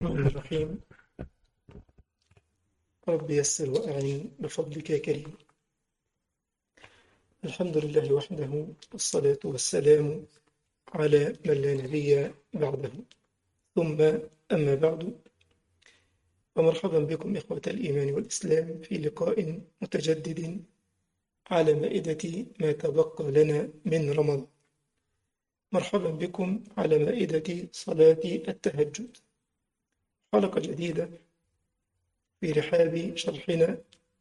الرحمن الرحيم رب يسر وأعن بفضلك يا كريم الحمد لله وحده والصلاة والسلام على من لا نبي بعده ثم أما بعد فمرحبا بكم إخوة الإيمان والإسلام في لقاء متجدد على مائدة ما تبقى لنا من رمضان مرحبا بكم على مائدة صلاة التهجد حلقة جديدة في رحاب شرحنا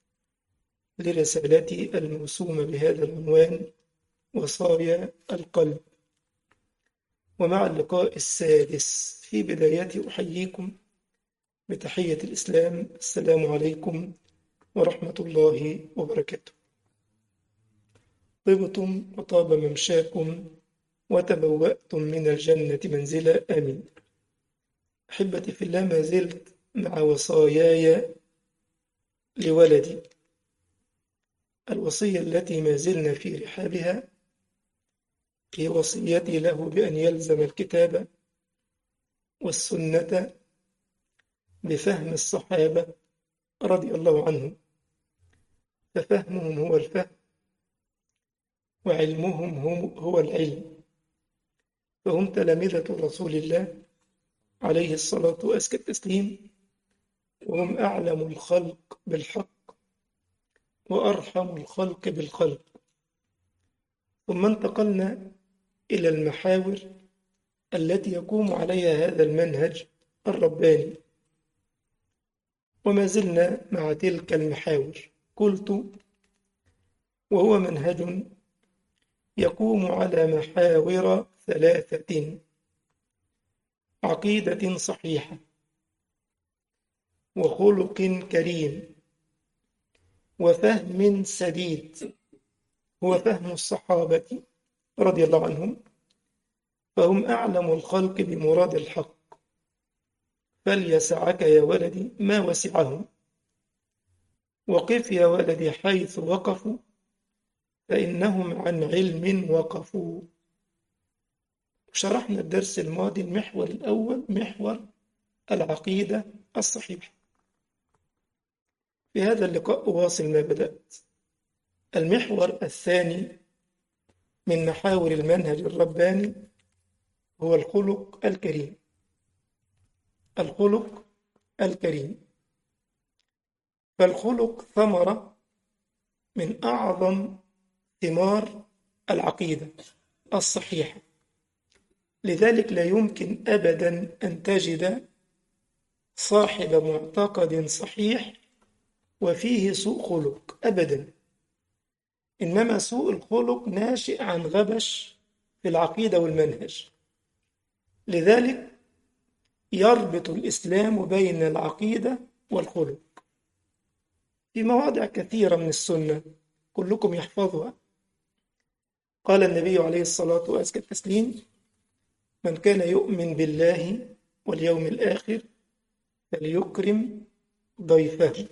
لرسالتي الموسومة بهذا العنوان وصايا القلب ومع اللقاء السادس في بداية أحييكم بتحية الإسلام السلام عليكم ورحمة الله وبركاته طبتم وطاب ممشاكم وتبوأتم من الجنة منزلا آمين أحبتي في الله ما زلت مع وصاياي لولدي الوصية التي ما زلنا في رحابها هي وصيتي له بأن يلزم الكتاب والسنة بفهم الصحابة رضي الله عنهم ففهمهم هو الفهم وعلمهم هم هو العلم فهم تلامذة رسول الله عليه الصلاة وأزكى التسليم وهم أعلم الخلق بالحق وأرحم الخلق بالخلق ثم انتقلنا إلى المحاور التي يقوم عليها هذا المنهج الرباني وما زلنا مع تلك المحاور قلت وهو منهج يقوم على محاور ثلاثة عقيدة صحيحة وخلق كريم وفهم سديد هو فهم الصحابة رضي الله عنهم فهم أعلم الخلق بمراد الحق فليسعك يا ولدي ما وسعهم وقف يا ولدي حيث وقفوا فإنهم عن علم وقفوا شرحنا الدرس الماضي المحور الأول محور العقيدة الصحيحة في هذا اللقاء أواصل ما بدأت المحور الثاني من محاور المنهج الرباني هو الخلق الكريم الخلق الكريم فالخلق ثمرة من أعظم ثمار العقيدة الصحيحة لذلك لا يمكن أبدا أن تجد صاحب معتقد صحيح وفيه سوء خلق أبدا إنما سوء الخلق ناشئ عن غبش في العقيدة والمنهج لذلك يربط الإسلام بين العقيدة والخلق في مواضع كثيرة من السنة كلكم يحفظها قال النبي عليه الصلاة والتسليم من كان يؤمن بالله واليوم الآخر فليكرم ضيفه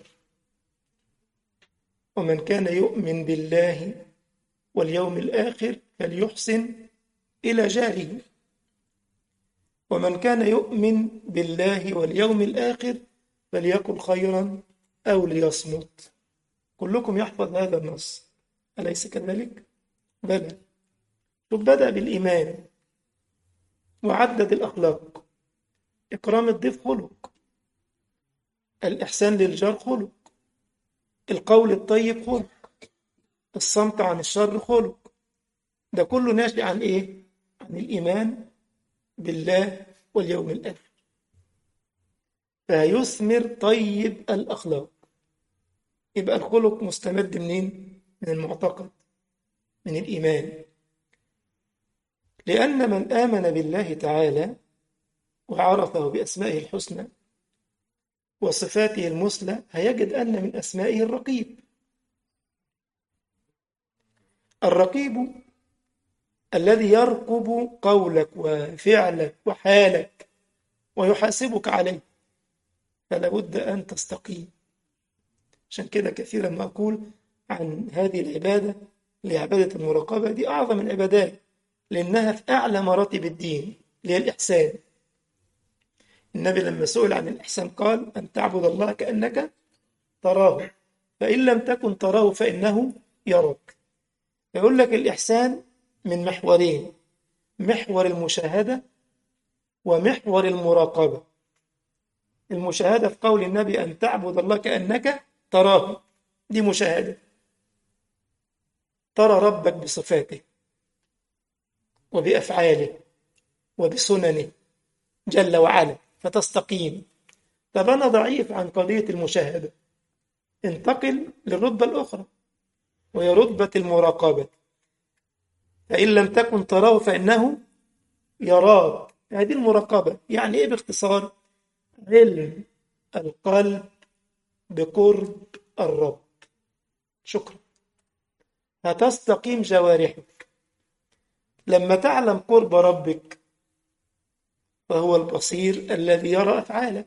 ومن كان يؤمن بالله واليوم الآخر فليحسن إلى جاره ومن كان يؤمن بالله واليوم الآخر فليقل خيرا أو ليصمت كلكم يحفظ هذا النص أليس كذلك؟ بلى شوف بدأ بالإيمان وعدد الأخلاق إكرام الضيف خلق الإحسان للجار خلق القول الطيب خلق الصمت عن الشر خلق ده كله ناشئ عن إيه؟ عن الإيمان بالله واليوم الآخر فيثمر طيب الأخلاق يبقى الخلق مستمد منين؟ من المعتقد من الإيمان لأن من آمن بالله تعالى وعرفه بأسمائه الحسنى وصفاته المثلى هيجد أن من أسمائه الرقيب الرقيب الذي يرقب قولك وفعلك وحالك ويحاسبك عليه فلا بد أن تستقيم عشان كده كثيرا ما أقول عن هذه العبادة لعبادة المراقبة دي أعظم العبادات لأنها في أعلى مراتب الدين اللي هي الإحسان النبي لما سئل عن الإحسان قال أن تعبد الله كأنك تراه فإن لم تكن تراه فإنه يراك يقول لك الإحسان من محورين محور المشاهدة ومحور المراقبة المشاهدة في قول النبي أن تعبد الله كأنك تراه دي مشاهدة ترى ربك بصفاته وبأفعاله وبسننه جل وعلا فتستقيم طب أنا ضعيف عن قضية المشاهدة انتقل للرتبة الأخرى وهي رتبة المراقبة فإن لم تكن تراه فإنه يراك هذه المراقبة يعني إيه باختصار علم القلب بقرب الرب شكرا هتستقيم جوارحك لما تعلم قرب ربك فهو البصير الذي يرى أفعالك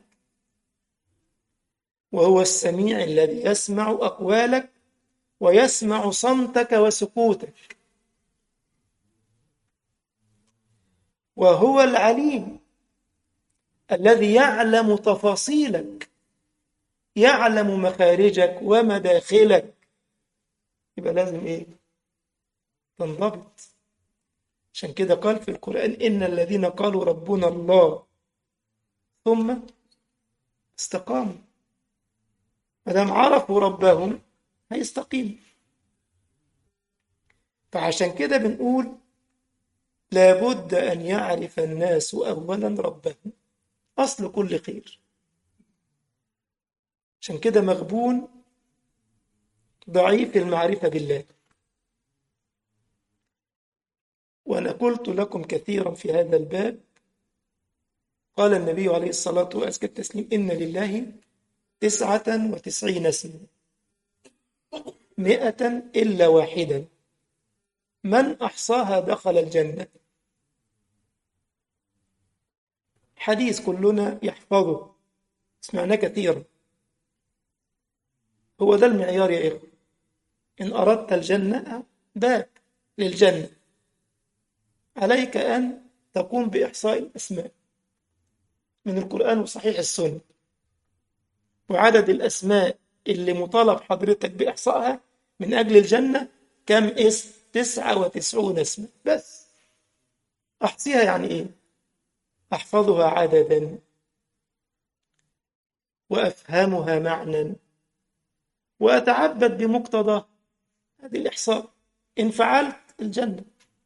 وهو السميع الذي يسمع أقوالك ويسمع صمتك وسكوتك وهو العليم الذي يعلم تفاصيلك يعلم مخارجك ومداخلك يبقى لازم ايه تنضبط عشان كده قال في القرآن إن الذين قالوا ربنا الله ثم استقاموا ما دام عرفوا ربهم هيستقيموا فعشان كده بنقول لابد أن يعرف الناس أولا ربهم أصل كل خير عشان كده مغبون ضعيف المعرفة بالله وأنا قلت لكم كثيرا في هذا الباب قال النبي عليه الصلاة وأزكى التسليم إن لله تسعة وتسعين اسما مئة إلا واحدا من أحصاها دخل الجنة حديث كلنا يحفظه سمعناه كثيرا هو ده المعيار يا إخوة إن أردت الجنة باب للجنة عليك أن تقوم بإحصاء الأسماء من القرآن وصحيح السنة وعدد الأسماء اللي مطالب حضرتك بإحصائها من أجل الجنة كم اسم تسعة وتسعون اسما بس أحصيها يعني إيه أحفظها عددا وأفهمها معنى وأتعبد بمقتضى هذه الإحصاء إن فعلت الجنة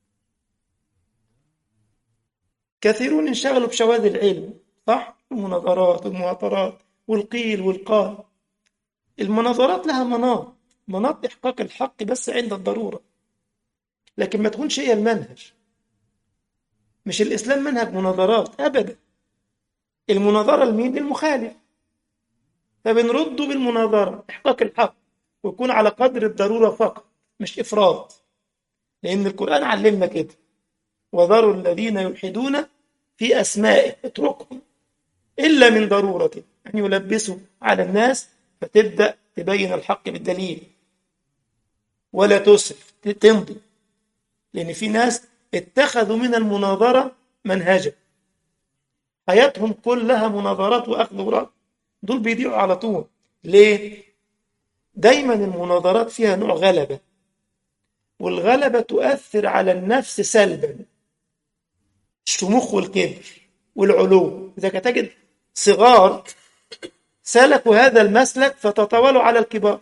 كثيرون انشغلوا بشواذ العلم صح المناظرات والمعاطرات والقيل والقال المناظرات لها مناط مناط إحقاق الحق بس عند الضرورة لكن ما تكونش هي المنهج مش الإسلام منهج مناظرات أبدا المناظرة لمين للمخالف فبنرده بالمناظرة إحقاق الحق ويكون على قدر الضرورة فقط مش إفراط لأن القرآن علمنا كده وذروا الذين يلحدون في أسمائه اتركهم إلا من ضرورة أن يلبسوا على الناس فتبدأ تبين الحق بالدليل ولا تسرف تمضي لأن في ناس اتخذوا من المناظرة منهجا حياتهم كلها مناظرات وأخذ ورد دول بيضيعوا على طول ليه؟ دايما المناظرات فيها نوع غلبة والغلبة تؤثر على النفس سلبا الشموخ والكبر والعلو إذا تجد صغار سلكوا هذا المسلك فتطاولوا على الكبار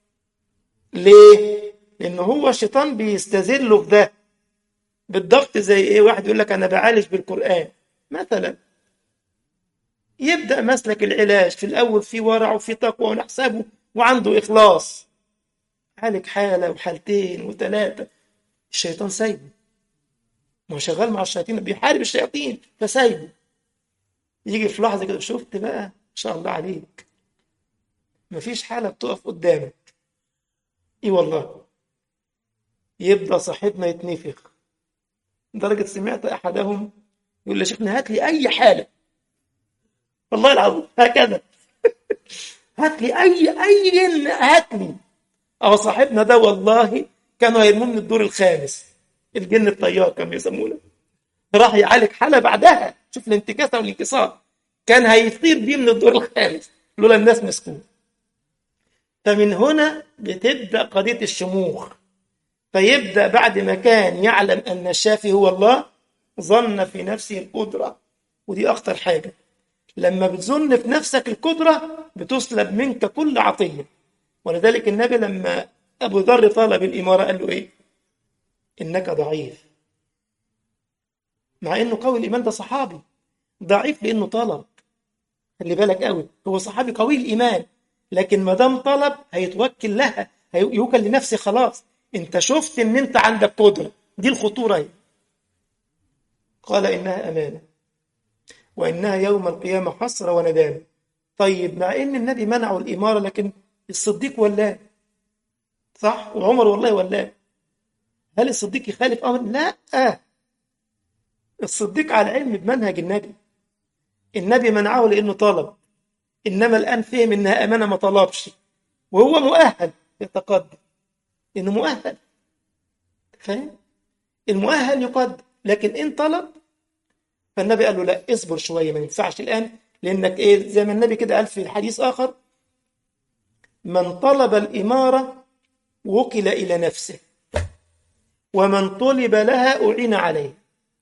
ليه؟ لأن هو الشيطان بيستذله في ده بالضغط زي إيه واحد يقول لك أنا بعالج بالقرآن مثلا يبدأ مسلك العلاج في الأول في ورع وفي تقوى ونحسبه وعنده إخلاص عالج حالة وحالتين وثلاثة الشيطان سايبه ما هو شغال مع الشياطين بيحارب الشياطين فسايبه يجي في لحظة كده شفت بقى ما شاء الله عليك مفيش حالة بتقف قدامك ايه والله يبدأ صاحبنا يتنفخ لدرجة سمعت أحدهم يقول لي شيخنا هات لي أي حالة والله العظيم هكذا هات لي أي أي هات لي أهو صاحبنا ده والله كانوا هيرموه من الدور الخامس الجن الطيار كانوا يسمونه راح يعالج حالة بعدها شوف الانتكاسة والانكسار كان هيطير بيه من الدور الخامس لولا الناس مسكوه فمن هنا بتبدأ قضية الشموخ فيبدأ بعد ما كان يعلم أن الشافي هو الله ظن في نفسه القدرة ودي أخطر حاجة لما بتظن في نفسك القدرة بتسلب منك كل عطية ولذلك النبي لما أبو ذر طلب الإمارة قال له إيه إنك ضعيف مع إنه قوي الإيمان ده صحابي ضعيف لأنه طلب خلي بالك قوي هو صحابي قوي الإيمان لكن ما دام طلب هيتوكل لها هيوكل لنفسه خلاص انت شفت ان انت عندك قدرة دي الخطورة هي. قال إنها أمانة وإنها يوم القيامة حسرة وندامة طيب مع إن النبي منعه الإمارة لكن الصديق ولاه صح وعمر والله ولاه هل الصديق يخالف أمر لا آه. الصديق على علم بمنهج النبي النبي منعه لأنه طلب إنما الآن فهم إنها أمانة ما طلبش وهو مؤهل يتقدم إنه مؤهل فاهم المؤهل يقدم لكن إن طلب فالنبي قال له لا اصبر شوية ما ينفعش الآن لأنك إيه زي ما النبي كده قال في حديث آخر من طلب الإمارة وكل إلى نفسه ومن طلب لها أعين عليه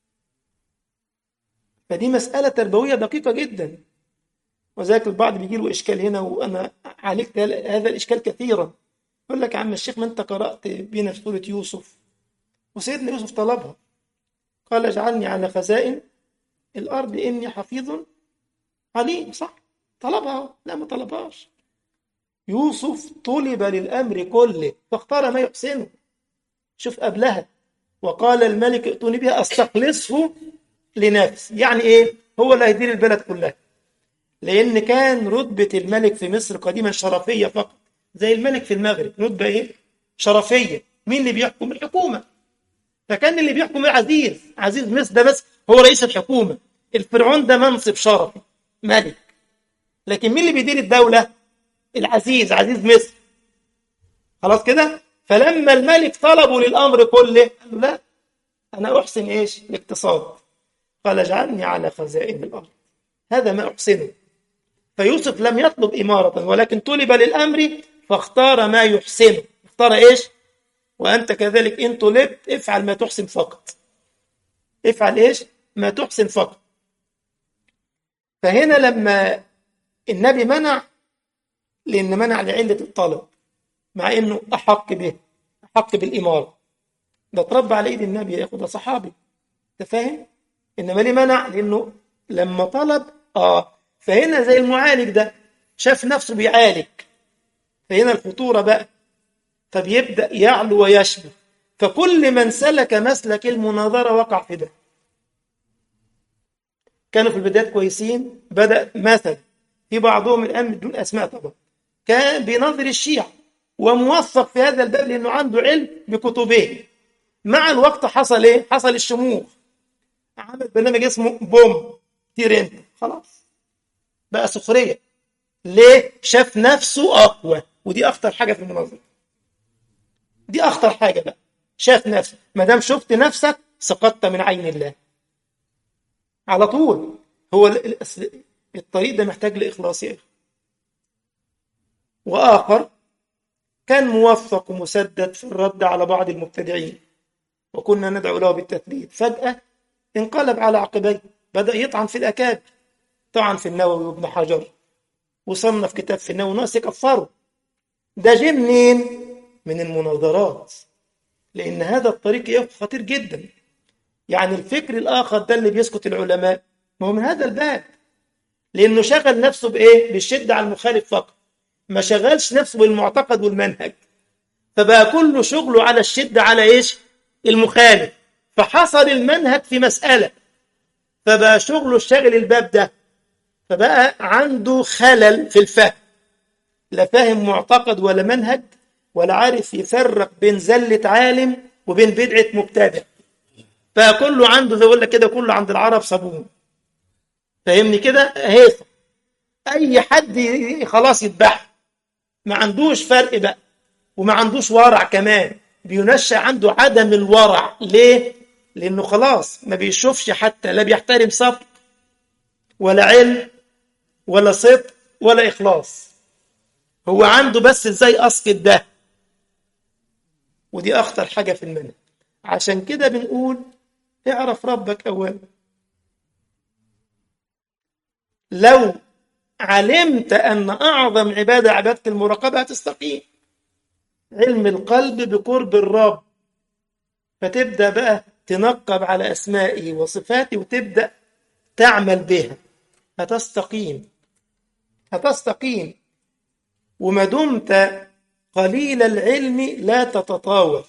فدي مسألة تربوية دقيقة جدا وذلك البعض بيجي له إشكال هنا وأنا عالجت هذا الإشكال كثيرا يقول لك يا عم الشيخ ما أنت قرأت بينا في سورة يوسف وسيدنا يوسف طلبها قال اجعلني على خزائن الأرض إني حفيظ عليم صح طلبها لا ما طلبهاش يوسف طلب للأمر كله فاختار ما يحسنه شوف قبلها وقال الملك ائتوني بها استخلصه لنفسي يعني ايه هو اللي هيدير البلد كلها لان كان رتبه الملك في مصر قديما شرفيه فقط زي الملك في المغرب رتبه ايه شرفيه مين اللي بيحكم الحكومه فكان اللي بيحكم العزيز عزيز مصر ده بس هو رئيس الحكومه الفرعون ده منصب شرفي ملك لكن مين اللي بيدير الدوله العزيز عزيز مصر خلاص كده فلما الملك طلبوا للامر كله قال له لا انا احسن ايش الاقتصاد قال اجعلني على خزائن الارض هذا ما احسنه فيوسف لم يطلب اماره ولكن طلب للامر فاختار ما يحسنه اختار ايش وانت كذلك ان طلبت افعل ما تحسن فقط افعل ايش ما تحسن فقط فهنا لما النبي منع لان منع لعله الطلب مع انه احق به احق بالاماره ده اتربى على ايد النبي يا اخو ده صحابي انت فاهم انما ليه منع لانه لما طلب اه فهنا زي المعالج ده شاف نفسه بيعالج فهنا الخطوره بقى فبيبدا يعلو ويشبه فكل من سلك مسلك المناظره وقع في ده كانوا في البدايات كويسين بدا مثلا في بعضهم الان بدون اسماء طبعا كان بيناظر الشيعة وموثق في هذا الباب لانه عنده علم بكتبه مع الوقت حصل ايه حصل الشموخ عمل برنامج اسمه بوم طير انت خلاص بقى سخريه ليه شاف نفسه اقوى ودي اخطر حاجه في المناظره دي اخطر حاجه بقى شاف نفسه ما دام شفت نفسك سقطت من عين الله على طول هو الطريق ده محتاج لاخلاص يا اخي واخر كان موفق ومسدد في الرد على بعض المبتدعين وكنا ندعو له بالتثبيت فجاه انقلب على عقبيه بدأ يطعن في الأكابر طعن في النووي وابن حجر وصنف كتاب في النووي ناس يكفروا ده جه منين؟ من المناظرات لأن هذا الطريق خطير جدا يعني الفكر الآخر ده اللي بيسكت العلماء ما هو من هذا الباب لأنه شغل نفسه بإيه؟ بالشدة على المخالف فقط ما شغلش نفسه بالمعتقد والمنهج فبقى كله شغله على الشدة على إيش؟ المخالف فحصل المنهج في مسألة فبقى شغله الشاغل الباب ده فبقى عنده خلل في الفهم لا فاهم معتقد ولا منهج ولا عارف يفرق بين زلة عالم وبين بدعة مبتدع فكله عنده زي اقول لك كده كله عند العرب صابون فاهمني كده هيصة اي حد خلاص يذبح ما عندوش فرق بقى وما عندوش ورع كمان بينشأ عنده عدم الورع ليه لانه خلاص ما بيشوفش حتى لا بيحترم سبق ولا علم ولا صدق ولا إخلاص هو عنده بس ازاي أسقط ده ودي أخطر حاجة في المنهج عشان كده بنقول اعرف ربك أولا لو علمت أن أعظم عبادة عبادة المراقبة هتستقيم علم القلب بقرب الرب فتبدأ بقى تنقب على أسمائه وصفاته وتبدأ تعمل بها هتستقيم هتستقيم وما دمت قليل العلم لا تتطاول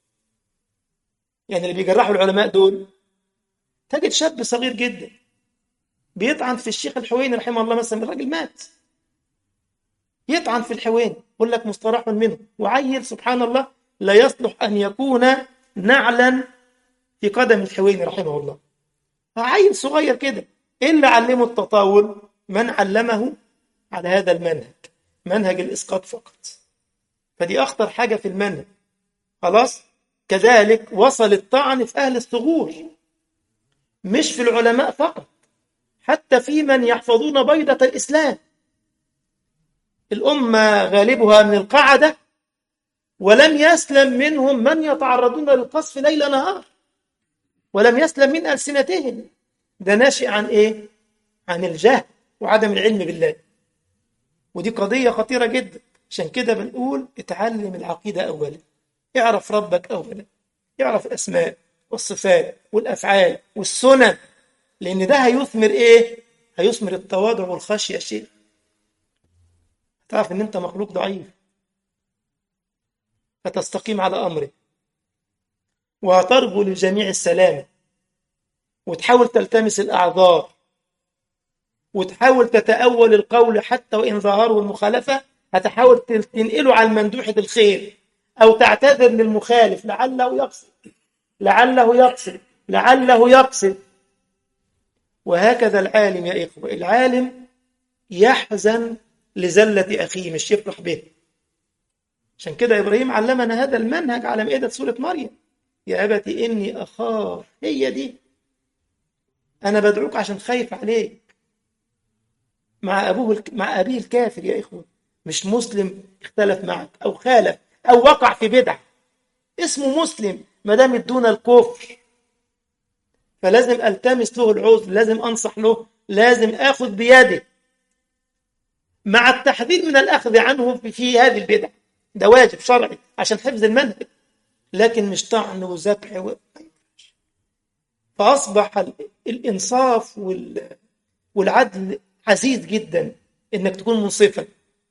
يعني اللي بيجرحوا العلماء دول تجد شاب صغير جدا بيطعن في الشيخ الحويني رحمه الله مثلا الراجل مات يطعن في الحويني يقول لك مستراح منه وعيل سبحان الله لا يصلح أن يكون نعلا في قدم الحويني رحمه الله عيل صغير كده إيه اللي علمه التطاول من علمه على هذا المنهج منهج الإسقاط فقط فدي أخطر حاجة في المنهج خلاص كذلك وصل الطعن في أهل الثغور مش في العلماء فقط حتى في من يحفظون بيضة الإسلام الأمة غالبها من القعدة ولم يسلم منهم من يتعرضون للقصف ليل نهار ولم يسلم من ألسنتهم ده ناشئ عن إيه؟ عن الجهل وعدم العلم بالله ودي قضية خطيرة جدا عشان كده بنقول اتعلم العقيدة أولا اعرف ربك أولا اعرف الأسماء والصفات والأفعال والسنن لأن ده هيثمر إيه؟ هيثمر التواضع والخشية شيء تعرف إن أنت مخلوق ضعيف فتستقيم على أمره وهترجو للجميع السلامة وتحاول تلتمس الأعذار وتحاول تتأول القول حتى وإن ظهره المخالفة هتحاول تنقله على المندوحة الخير أو تعتذر للمخالف لعله يقصد لعله يقصد لعله يقصد وهكذا العالم يا إخوة العالم يحزن لزلة أخيه مش يفرح به عشان كده إبراهيم علمنا هذا المنهج على مائدة سورة مريم يا أبت إني أخاف هي دي أنا بدعوك عشان خايف عليك مع أبوه مع أبيه الكافر يا إخوة مش مسلم اختلف معك أو خالف أو وقع في بدعة اسمه مسلم ما دام دون الكفر فلازم التمس له العذر لازم انصح له لازم اخذ بيده مع التحذير من الاخذ عنه في, في هذه البدع ده واجب شرعي عشان حفظ المنهج لكن مش طعن وذبح و... فاصبح الانصاف وال... والعدل عزيز جدا انك تكون منصفا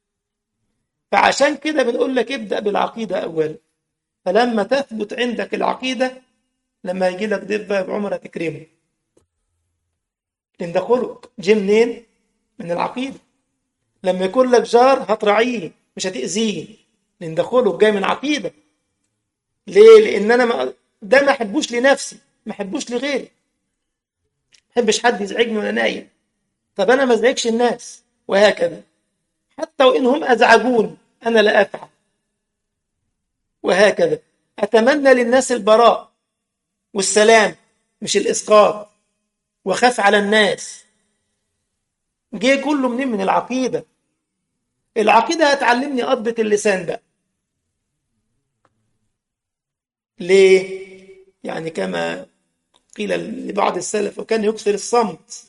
فعشان كده بنقول لك ابدا بالعقيده اولا فلما تثبت عندك العقيده لما يجي لك ضيف بقى بعمر هتكرمه لان ده خلق جه منين من العقيده لما يكون لك جار هتراعيه مش هتاذيه لان ده خلق جاي من عقيده ليه لان انا ما ده ما احبوش لنفسي ما احبوش لغيري ما احبش حد يزعجني وانا نايم طب انا ما ازعجش الناس وهكذا حتى وان هم ازعجوني انا لا افعل وهكذا اتمنى للناس البراء والسلام مش الإسقاط وخاف على الناس جه كله منين من العقيدة العقيدة هتعلمني أضبط اللسان بقى ليه؟ يعني كما قيل لبعض السلف وكان يكثر الصمت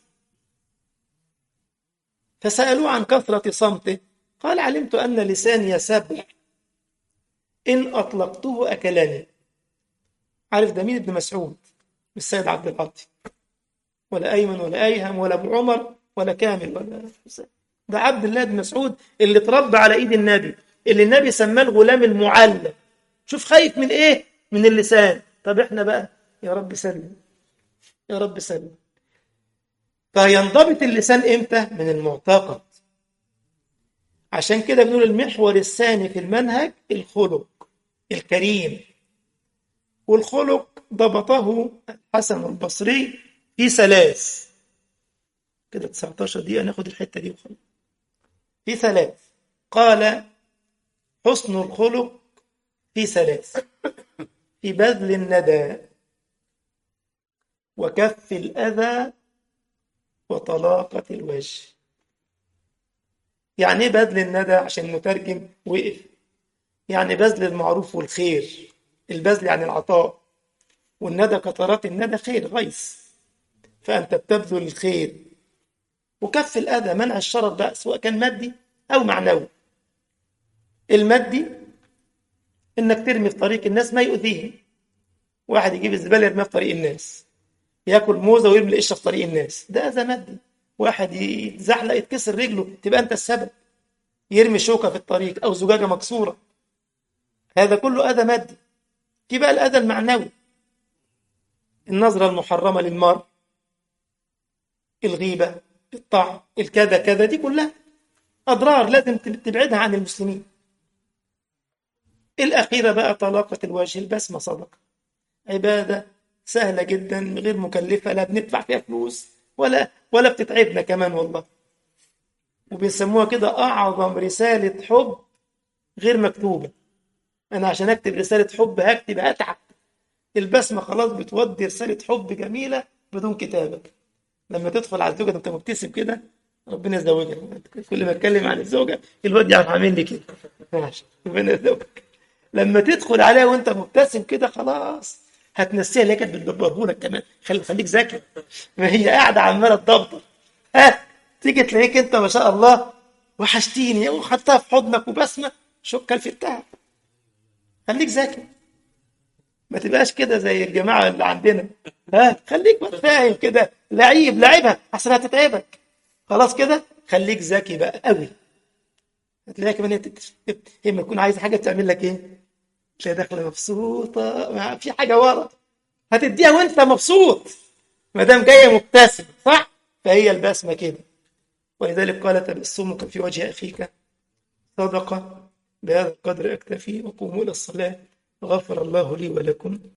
فسألوه عن كثرة صمته قال علمت أن لساني يسبح إن أطلقته أكلني عارف ده مين ابن مسعود مش السيد عبد العاطي ولا أيمن ولا أيهم ولا أبو عمر ولا كامل ولا حسين ده عبد الله بن مسعود اللي اتربى على ايد النبي اللي النبي سماه الغلام المعلم شوف خايف من ايه من اللسان طب احنا بقى يا رب سلم يا رب سلم فينضبط اللسان امتى من المعتقد عشان كده بنقول المحور الثاني في المنهج الخلق الكريم والخلق ضبطه الحسن البصري في ثلاث كده 19 دقيقة ناخد الحتة دي وخلاص في ثلاث قال حسن الخلق في ثلاث في بذل الندى وكف الأذى وطلاقة الوجه يعني ايه بذل الندى عشان المترجم وقف يعني بذل المعروف والخير البذل يعني العطاء والندى قطرات الندى خير غيث فأنت بتبذل الخير وكف الأذى منع الشرر بقى سواء كان مادي أو معنوي المادي إنك ترمي في طريق الناس ما يؤذيهم واحد يجيب الزبالة يرميها في طريق الناس ياكل موزة ويرمي القشة في طريق الناس ده أذى مادي واحد يتزحلق يتكسر رجله تبقى أنت السبب يرمي شوكة في الطريق أو زجاجة مكسورة هذا كله أذى مادي في بقى الأذى المعنوي النظرة المحرمة للمرء الغيبة الطعن الكذا كذا دي كلها أضرار لازم تبعدها عن المسلمين الأخيرة بقى طلاقة الوجه البسمة صدقة عبادة سهلة جدا غير مكلفة لا بندفع فيها فلوس ولا ولا بتتعبنا كمان والله وبيسموها كده أعظم رسالة حب غير مكتوبة أنا عشان أكتب رسالة حب هكتب أتعب البسمة خلاص بتودي رسالة حب جميلة بدون كتابة لما تدخل على الزوجة أنت مبتسم كده ربنا يزوجك كل ما اتكلم عن الزوجة الواد يعرف عامل لي كده ماشي ربنا يزوجك لما تدخل عليها وانت مبتسم كده خلاص هتنسيها اللي هي كانت بتدبرهولك كمان خلي خليك ذكي ما هي قاعده عماله تدبر ها تيجي تلاقيك انت ما شاء الله وحشتيني وخدتها في حضنك وبسمه شك كلفتها خليك ذكي ما تبقاش كده زي الجماعه اللي عندنا ها خليك فاهم كده لعيب لعبها احسن هتتعبك خلاص كده خليك ذكي بقى قوي هتلاقيها كمان هي هي لما تكون عايزه حاجه بتعمل لك ايه؟ تلاقي داخله مبسوطه ما في حاجه ورا هتديها وانت مبسوط ما دام جايه مبتسم صح؟ فهي البسمه كده ولذلك قال تبسمك في وجه اخيك صدقه بهذا القدر اكتفي وقوموا الى الصلاه غفر الله لي ولكم